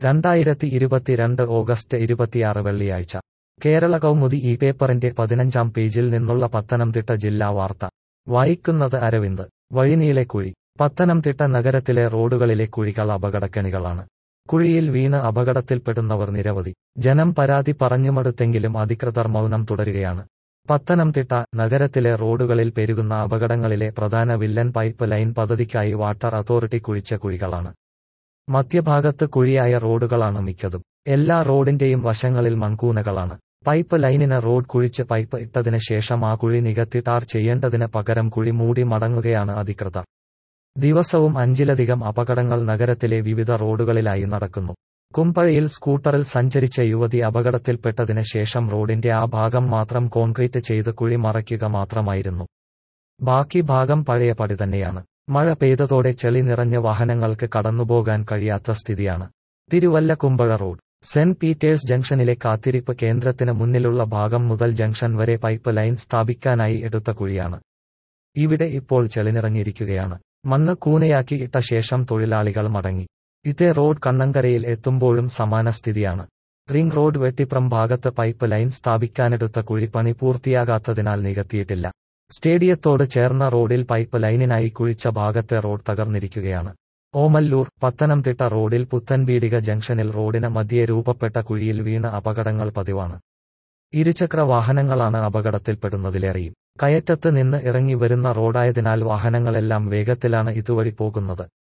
രണ്ടായിരത്തി ഇരുപത്തിരണ്ട് ഓഗസ്റ്റ് ഇരുപത്തിയാറ് വെള്ളിയാഴ്ച കേരള കൗമുദി ഈ പേപ്പറിന്റെ പതിനഞ്ചാം പേജിൽ നിന്നുള്ള പത്തനംതിട്ട ജില്ലാ വാർത്ത വായിക്കുന്നത് അരവിന്ദ് വഴിനീളെ കുഴി പത്തനംതിട്ട നഗരത്തിലെ റോഡുകളിലെ കുഴികൾ അപകടക്കെണികളാണ് കുഴിയിൽ വീണ് അപകടത്തിൽപ്പെടുന്നവർ നിരവധി ജനം പരാതി പറഞ്ഞുമടുത്തെങ്കിലും അധികൃതർ മൗനം തുടരുകയാണ് പത്തനംതിട്ട നഗരത്തിലെ റോഡുകളിൽ പെരുകുന്ന അപകടങ്ങളിലെ പ്രധാന വില്ലൻ പൈപ്പ് ലൈൻ പദ്ധതിക്കായി വാട്ടർ അതോറിറ്റി കുഴിച്ച കുഴികളാണ് മധ്യഭാഗത്ത് കുഴിയായ റോഡുകളാണ് മിക്കതും എല്ലാ റോഡിന്റെയും വശങ്ങളിൽ മൺകൂനകളാണ് പൈപ്പ് ലൈനിന് റോഡ് കുഴിച്ച് പൈപ്പ് ഇട്ടതിന് ശേഷം ആ കുഴി നികത്തി ടാർ ചെയ്യേണ്ടതിന് പകരം കുഴി മൂടി മടങ്ങുകയാണ് അധികൃതർ ദിവസവും അഞ്ചിലധികം അപകടങ്ങൾ നഗരത്തിലെ വിവിധ റോഡുകളിലായി നടക്കുന്നു കുമ്പഴയിൽ സ്കൂട്ടറിൽ സഞ്ചരിച്ച യുവതി അപകടത്തിൽപ്പെട്ടതിന് ശേഷം റോഡിന്റെ ആ ഭാഗം മാത്രം കോൺക്രീറ്റ് ചെയ്ത് കുഴി മറയ്ക്കുക മാത്രമായിരുന്നു ബാക്കി ഭാഗം പഴയ പടി തന്നെയാണ് മഴ പെയ്തതോടെ ചെളി നിറഞ്ഞ വാഹനങ്ങൾക്ക് കടന്നുപോകാൻ കഴിയാത്ത സ്ഥിതിയാണ് തിരുവല്ല കുമ്പഴ റോഡ് സെന്റ് പീറ്റേഴ്സ് ജംഗ്ഷനിലെ കാത്തിരിപ്പ് കേന്ദ്രത്തിന് മുന്നിലുള്ള ഭാഗം മുതൽ ജംഗ്ഷൻ വരെ പൈപ്പ് ലൈൻ സ്ഥാപിക്കാനായി എടുത്ത കുഴിയാണ് ഇവിടെ ഇപ്പോൾ ചെളിനിറഞ്ഞിരിക്കുകയാണ് മണ്ണ് കൂനയാക്കി ഇട്ട ശേഷം തൊഴിലാളികൾ മടങ്ങി ഇതേ റോഡ് കണ്ണങ്കരയിൽ എത്തുമ്പോഴും സമാന സ്ഥിതിയാണ് റിംഗ് റോഡ് വെട്ടിപ്രം ഭാഗത്ത് പൈപ്പ് ലൈൻ സ്ഥാപിക്കാനെടുത്ത കുഴി പണി പൂർത്തിയാകാത്തതിനാൽ നികത്തിയിട്ടില്ല സ്റ്റേഡിയത്തോട് ചേർന്ന റോഡിൽ പൈപ്പ് ലൈനിനായി കുഴിച്ച ഭാഗത്തെ റോഡ് തകർന്നിരിക്കുകയാണ് ഓമല്ലൂർ പത്തനംതിട്ട റോഡിൽ പുത്തൻപീടിക ജംഗ്ഷനിൽ റോഡിന് മധ്യേ രൂപപ്പെട്ട കുഴിയിൽ വീണ അപകടങ്ങൾ പതിവാണ് ഇരുചക്ര വാഹനങ്ങളാണ് അപകടത്തിൽപ്പെടുന്നതിലേറെയും കയറ്റത്ത് നിന്ന് ഇറങ്ങി വരുന്ന റോഡായതിനാൽ വാഹനങ്ങളെല്ലാം വേഗത്തിലാണ് ഇതുവഴി പോകുന്നത്